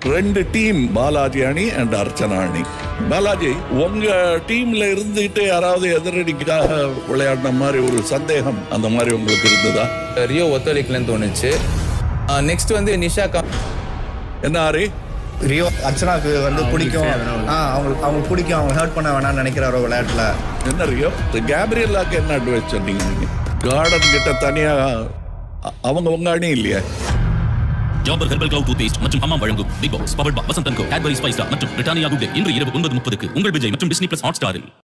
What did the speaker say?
ரெண்டு டீம் பாலாஜி அணி அண்ட் அர்ச்சனா அணி பாலாஜி உங்க டீம்ல இருந்துகிட்டு யாராவது எதிரடிக்காக விளையாடின மாதிரி ஒரு சந்தேகம் அந்த மாதிரி உங்களுக்கு இருந்ததா ரியோ ஒத்துழைக்கலன்னு தோணுச்சு நெக்ஸ்ட் வந்து நிஷா கா என்ன ஆரி ரியோ அர்ச்சனாக்கு வந்து பிடிக்கும் ஆ அவங்களுக்கு அவங்களுக்கு பிடிக்கும் அவங்க ஹர்ட் பண்ண வேணாம்னு நினைக்கிறாரோ விளையாட்டுல என்ன ரியோ கேப்ரியலாக்கு என்ன அட்வைஸ் சொன்னீங்க நீங்க கார்டன் கிட்ட தனியா அ- அவங்க உங்க அணி இல்லையா ஜாபர் ஹெர்பல் கிளவுட் டூத்பேஸ்ட் மற்றும் அம்மா வழங்கும் big Boss powered by Vasanth and Co Cadbury spice மற்றும் பிரிட்டானியா குட் டே இன்று இரவு ஒன்பது முப்பதுக்கு உங்கள் விஜய் மற்றும் டிஸ்னி பிளஸ் ஹாட் ஸ்டாரில்